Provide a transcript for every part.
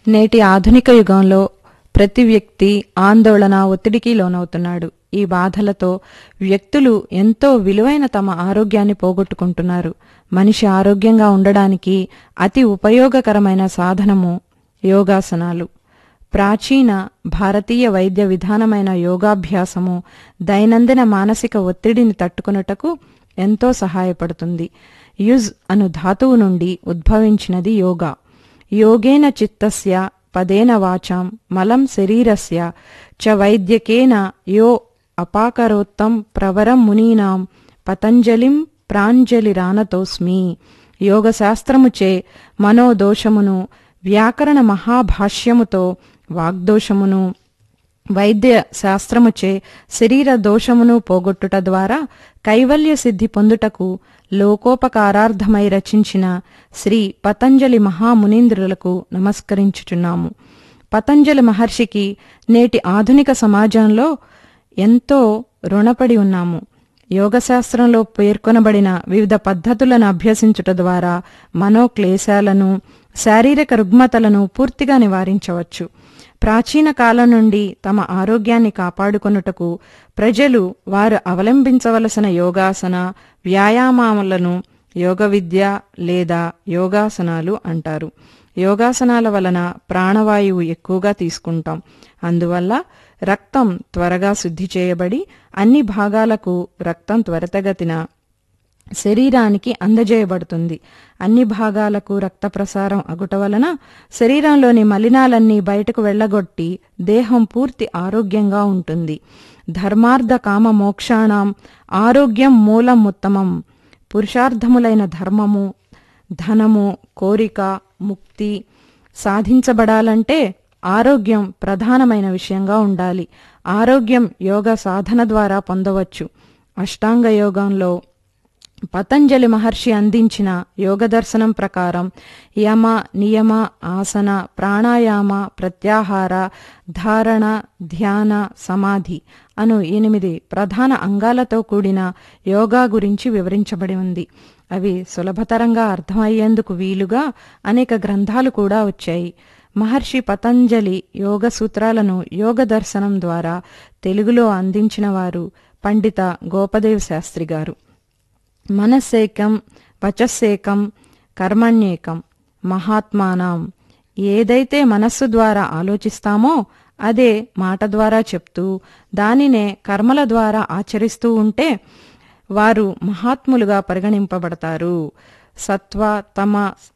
నేటి ఆధునిక యుగంలో ప్రతి వ్యక్తి ఆందోళన ఒత్తిడికి లోనవుతున్నాడు ఈ బాధలతో వ్యక్తులు ఎంతో విలువైన తమ ఆరోగ్యాన్ని పోగొట్టుకుంటున్నారు మనిషి ఆరోగ్యంగా ఉండడానికి అతి ఉపయోగకరమైన సాధనము యోగాసనాలు ప్రాచీన భారతీయ వైద్య విధానమైన యోగాభ్యాసము దైనందిన మానసిక ఒత్తిడిని తట్టుకొనుటకు ఎంతో సహాయపడుతుంది యుజ్ అను ధాతువు నుండి ఉద్భవించినది యోగా యోగేన చిత్తస్య పదేన వాచాం మలం శరీరస్య చ వైద్యకేన యో అపాకరోత్తం ప్రవరం మునీనాం పతంజలిం ప్రాంజలిరానతోస్మి యోగశాస్త్రముచే మనోదోషమును వ్యాకరణ మహాభాష్యముతో వాగ్దోషమును వైద్య శాస్త్రముచే శరీర దోషమును పోగొట్టుట ద్వారా కైవల్య సిద్ధి పొందుటకు లోకోపకారార్థమై రచించిన శ్రీ పతంజలి మహామునీంద్రులకు నమస్కరించుచున్నాము పతంజలి మహర్షికి నేటి ఆధునిక సమాజంలో ఎంతో రుణపడి ఉన్నాము యోగశాస్త్రంలో పేర్కొనబడిన వివిధ పద్ధతులను అభ్యసించుట ద్వారా మనోక్లేశాలను శారీరక రుగ్మతలను పూర్తిగా నివారించవచ్చు ప్రాచీన కాలం నుండి తమ ఆరోగ్యాన్ని కాపాడుకొనుటకు ప్రజలు వారు అవలంబించవలసిన యోగాసన వ్యాయామాలను యోగ విద్య లేదా యోగాసనాలు అంటారు యోగాసనాల వలన ప్రాణవాయువు ఎక్కువగా తీసుకుంటాం అందువల్ల రక్తం త్వరగా శుద్ధి చేయబడి అన్ని భాగాలకు రక్తం త్వరితగతిన శరీరానికి అందజేయబడుతుంది అన్ని భాగాలకు రక్త ప్రసారం అగుట వలన శరీరంలోని మలినాలన్నీ బయటకు వెళ్లగొట్టి దేహం పూర్తి ఆరోగ్యంగా ఉంటుంది ధర్మార్థ కామ మోక్షాణం ఆరోగ్యం మూలం ఉత్తమం పురుషార్థములైన ధర్మము ధనము కోరిక ముక్తి సాధించబడాలంటే ఆరోగ్యం ప్రధానమైన విషయంగా ఉండాలి ఆరోగ్యం యోగ సాధన ద్వారా పొందవచ్చు అష్టాంగ యోగంలో పతంజలి మహర్షి అందించిన యోగ దర్శనం ప్రకారం యమ నియమ ఆసన ప్రాణాయామ ప్రత్యాహార ధారణ ధ్యాన సమాధి అను ఎనిమిది ప్రధాన అంగాలతో కూడిన యోగా గురించి వివరించబడి ఉంది అవి సులభతరంగా అర్థమయ్యేందుకు వీలుగా అనేక గ్రంథాలు కూడా వచ్చాయి మహర్షి పతంజలి యోగ సూత్రాలను యోగ దర్శనం ద్వారా తెలుగులో అందించిన వారు పండిత గోపదేవ్ శాస్త్రి గారు మనస్సేకం వచస్సేకం కర్మణ్యేకం మహాత్మానం ఏదైతే మనస్సు ద్వారా ఆలోచిస్తామో అదే మాట ద్వారా చెప్తూ దానినే కర్మల ద్వారా ఆచరిస్తూ ఉంటే వారు మహాత్ములుగా పరిగణింపబడతారు సత్వ తమ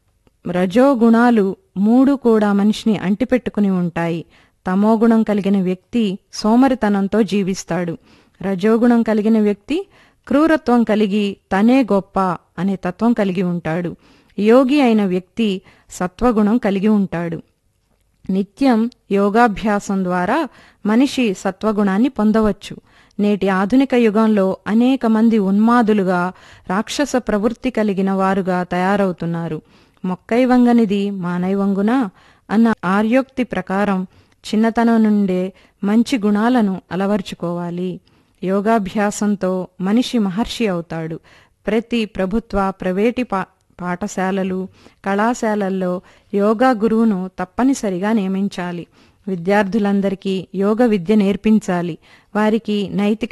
రజోగుణాలు మూడు కూడా మనిషిని అంటిపెట్టుకుని ఉంటాయి తమోగుణం కలిగిన వ్యక్తి సోమరితనంతో జీవిస్తాడు రజోగుణం కలిగిన వ్యక్తి క్రూరత్వం కలిగి తనే గొప్ప అనే తత్వం కలిగి ఉంటాడు యోగి అయిన వ్యక్తి సత్వగుణం కలిగి ఉంటాడు నిత్యం యోగాభ్యాసం ద్వారా మనిషి సత్వగుణాన్ని పొందవచ్చు నేటి ఆధునిక యుగంలో అనేక మంది ఉన్మాదులుగా రాక్షస ప్రవృత్తి కలిగిన వారుగా తయారవుతున్నారు మొక్కై వంగనిది మానై వంగునా అన్న ఆర్యోక్తి ప్రకారం చిన్నతనం నుండే మంచి గుణాలను అలవర్చుకోవాలి యోగాభ్యాసంతో మనిషి మహర్షి అవుతాడు ప్రతి ప్రభుత్వ ప్రైవేటి పా పాఠశాలలు కళాశాలల్లో యోగా గురువును తప్పనిసరిగా నియమించాలి విద్యార్థులందరికీ యోగ విద్య నేర్పించాలి వారికి నైతిక